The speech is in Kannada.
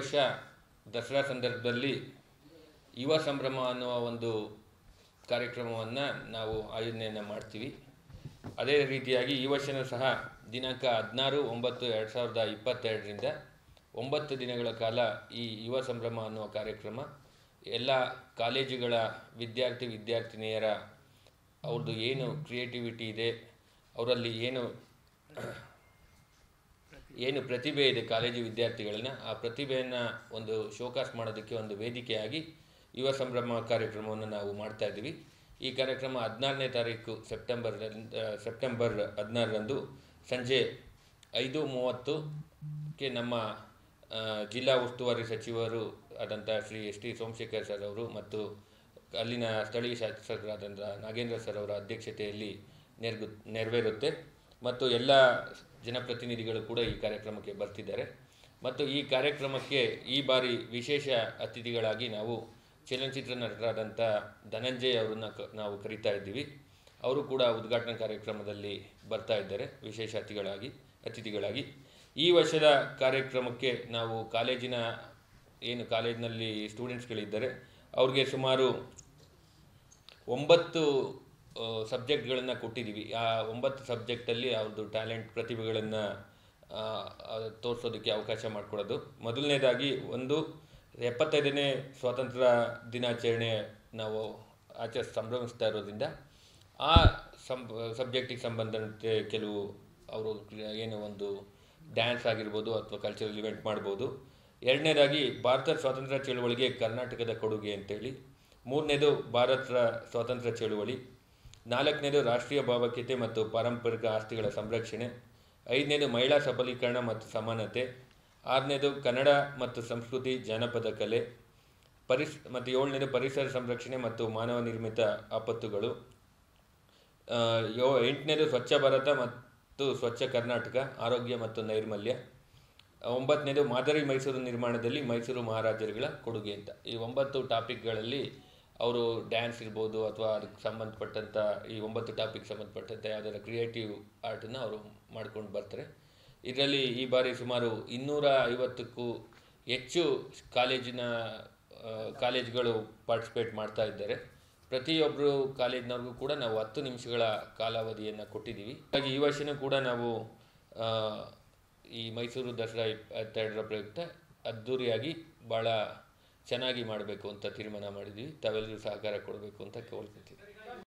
ವರ್ಷ ದಸರಾ ಸಂದರ್ಭದಲ್ಲಿ ಯುವ ಸಂಭ್ರಮ ಅನ್ನುವ ಒಂದು ಕಾರ್ಯಕ್ರಮವನ್ನು ನಾವು ಆಯೋಜನೆಯನ್ನು ಮಾಡ್ತೀವಿ ಅದೇ ರೀತಿಯಾಗಿ ಈ ವರ್ಷವೂ ಸಹ ದಿನಾಂಕ ಹದಿನಾರು ಒಂಬತ್ತು ಎರಡು ಸಾವಿರದ ಇಪ್ಪತ್ತೆರಡರಿಂದ ಒಂಬತ್ತು ದಿನಗಳ ಕಾಲ ಈ ಯುವ ಸಂಭ್ರಮ ಅನ್ನುವ ಕಾರ್ಯಕ್ರಮ ಎಲ್ಲ ಕಾಲೇಜುಗಳ ವಿದ್ಯಾರ್ಥಿ ವಿದ್ಯಾರ್ಥಿನಿಯರ ಅವ್ರದ್ದು ಏನು ಕ್ರಿಯೇಟಿವಿಟಿ ಇದೆ ಅವರಲ್ಲಿ ಏನು ಏನು ಪ್ರತಿಭೆ ಇದೆ ಕಾಲೇಜು ವಿದ್ಯಾರ್ಥಿಗಳನ್ನ ಆ ಪ್ರತಿಭೆಯನ್ನು ಒಂದು ಶೋಕಾಸ್ ಮಾಡೋದಕ್ಕೆ ಒಂದು ವೇದಿಕೆಯಾಗಿ ಯುವ ಸಂಭ್ರಮ ಕಾರ್ಯಕ್ರಮವನ್ನು ನಾವು ಮಾಡ್ತಾ ಇದ್ದೀವಿ ಈ ಕಾರ್ಯಕ್ರಮ ಹದಿನಾರನೇ ತಾರೀಕು ಸೆಪ್ಟೆಂಬರ್ ಸೆಪ್ಟೆಂಬರ್ ಹದಿನಾರರಂದು ಸಂಜೆ ಐದು ಮೂವತ್ತಕ್ಕೆ ನಮ್ಮ ಆ, ಜಿಲ್ಲಾ ಉಸ್ತುವಾರಿ ಸಚಿವರು ಆದಂಥ Shri S T Somashekar sir ಅವರು ಮತ್ತು ಅಲ್ಲಿನ ಸ್ಥಳೀಯ ಶಾಸಕರಾದಂಥ ನಾಗೇಂದ್ರ ಸರ್ ಅವರ ಅಧ್ಯಕ್ಷತೆಯಲ್ಲಿ ನೆರಗು ನೆರವೇರುತ್ತೆ ಮತ್ತು ಎಲ್ಲ ಜನಪ್ರತಿನಿಧಿಗಳು ಕೂಡ ಈ ಕಾರ್ಯಕ್ರಮಕ್ಕೆ ಬರ್ತಿದ್ದಾರೆ ಮತ್ತು ಈ ಕಾರ್ಯಕ್ರಮಕ್ಕೆ ಈ ಬಾರಿ ವಿಶೇಷ ಅತಿಥಿಗಳಾಗಿ ನಾವು ಚಲನಚಿತ್ರ ನಟರಾದಂಥ ಧನಂಜಯ್ ಅವರನ್ನು ಕ ನಾವು ಕರಿತಾ ಇದ್ದೀವಿ ಅವರು ಕೂಡ ಉದ್ಘಾಟನಾ ಕಾರ್ಯಕ್ರಮದಲ್ಲಿ ಬರ್ತಾ ಇದ್ದಾರೆ ವಿಶೇಷ ಅತಿಥಿಗಳಾಗಿ ಅತಿಥಿಗಳಾಗಿ ಈ ವರ್ಷದ ಕಾರ್ಯಕ್ರಮಕ್ಕೆ ನಾವು ಕಾಲೇಜಿನ ಏನು ಕಾಲೇಜಿನಲ್ಲಿ ಸ್ಟೂಡೆಂಟ್ಸ್ಗಳಿದ್ದಾರೆ ಅವ್ರಿಗೆ ಸುಮಾರು ಒಂಬತ್ತು ಸಬ್ಜೆಕ್ಟ್ಗಳನ್ನು ಕೊಟ್ಟಿದ್ದೀವಿ ಆ ಒಂಬತ್ತು ಸಬ್ಜೆಕ್ಟಲ್ಲಿ ಅವ್ರದ್ದು ಟ್ಯಾಲೆಂಟ್ ಪ್ರತಿಭೆಗಳನ್ನು ತೋರಿಸೋದಕ್ಕೆ ಅವಕಾಶ ಮಾಡಿಕೊಡೋದು ಮೊದಲನೇದಾಗಿ ಒಂದು ಎಪ್ಪತ್ತೈದನೇ ಸ್ವಾತಂತ್ರ್ಯ ದಿನಾಚರಣೆ ನಾವು ಆಚರಿಸ್ ಸಂಭ್ರಮಿಸ್ತಾ ಇರೋದ್ರಿಂದ ಆ ಸಂಬ ಸಬ್ಜೆಕ್ಟಿಗೆ ಸಂಬಂಧಂತೆ ಕೆಲವು ಅವರು ಏನು ಒಂದು ಡ್ಯಾನ್ಸ್ ಆಗಿರ್ಬೋದು ಅಥವಾ ಕಲ್ಚರಲ್ ಇವೆಂಟ್ ಮಾಡ್ಬೋದು ಎರಡನೇದಾಗಿ ಭಾರತ ಸ್ವಾತಂತ್ರ್ಯ ಚಳುವಳಿಗೆ ಕರ್ನಾಟಕದ ಕೊಡುಗೆ ಅಂತೇಳಿ ಮೂರನೇದು ಭಾರತ ಸ್ವಾತಂತ್ರ್ಯ ಚಳುವಳಿ ನಾಲ್ಕನೇದು ರಾಷ್ಟ್ರೀಯ ಭಾವೈಕ್ಯತೆ ಮತ್ತು ಪಾರಂಪರಿಕ ಆಸ್ತಿಗಳ ಸಂರಕ್ಷಣೆ ಐದನೇದು ಮಹಿಳಾ ಸಬಲೀಕರಣ ಮತ್ತು ಸಮಾನತೆ ಆರನೇದು ಕನ್ನಡ ಮತ್ತು ಸಂಸ್ಕೃತಿ ಜಾನಪದ ಕಲೆ ಪರಿಸ್ ಮತ್ತು ಏಳನೇದು ಪರಿಸರ ಸಂರಕ್ಷಣೆ ಮತ್ತು ಮಾನವ ನಿರ್ಮಿತ ಆಪತ್ತುಗಳು ಆ, ಯೋ ಎಂಟನೇದು ಸ್ವಚ್ಛ ಭಾರತ ಮತ್ತು ಸ್ವಚ್ಛ ಕರ್ನಾಟಕ ಆರೋಗ್ಯ ಮತ್ತು ನೈರ್ಮಲ್ಯ ಒಂಬತ್ತನೇದು ಮಾದರಿ ಮೈಸೂರು ನಿರ್ಮಾಣದಲ್ಲಿ ಮೈಸೂರು ಮಹಾರಾಜರುಗಳ ಕೊಡುಗೆ ಅಂತ ಈ ಒಂಬತ್ತು ಟಾಪಿಕ್ಗಳಲ್ಲಿ ಅವರು ಡ್ಯಾನ್ಸ್ ಇರ್ಬೋದು ಅಥವಾ ಅದಕ್ಕೆ ಸಂಬಂಧಪಟ್ಟಂಥ ಈ ಒಂಬತ್ತು ಟಾಪಿಕ್ ಸಂಬಂಧಪಟ್ಟಂಥ ಯಾವುದಾದ್ರು ಕ್ರಿಯೇಟಿವ್ ಆರ್ಟನ್ನು ಅವರು ಮಾಡ್ಕೊಂಡು ಬರ್ತಾರೆ ಇದರಲ್ಲಿ ಈ ಬಾರಿ ಸುಮಾರು ಇನ್ನೂರ ಐವತ್ತಕ್ಕೂ ಹೆಚ್ಚು ಕಾಲೇಜಿನ ಆ, ಕಾಲೇಜ್ಗಳು ಪಾರ್ಟಿಸಿಪೇಟ್ ಮಾಡ್ತಾ ಇದ್ದಾರೆ ಪ್ರತಿಯೊಬ್ಬರು ಕಾಲೇಜಿನವ್ರಿಗೂ ಕೂಡ ನಾವು ಹತ್ತು ನಿಮಿಷಗಳ ಕಾಲಾವಧಿಯನ್ನು ಕೊಟ್ಟಿದ್ದೀವಿ ಹಾಗಾಗಿ ಈ ವರ್ಷನೂ ಕೂಡ ನಾವು ಆ, ಈ ಮೈಸೂರು ದಸರಾ ಇಪ್ಪತ್ತೆರಡರ ಪ್ರಯುಕ್ತ ಅದ್ಧೂರಿಯಾಗಿ ಭಾಳ ಚೆನ್ನಾಗಿ ಮಾಡಬೇಕು ಅಂತ ತೀರ್ಮಾನ ಮಾಡಿದ್ವಿ ತಾವೆಲ್ಲರೂ ಸಹಕಾರ ಕೊಡಬೇಕು ಅಂತ ಕೇಳ್ಕೊತೀವಿ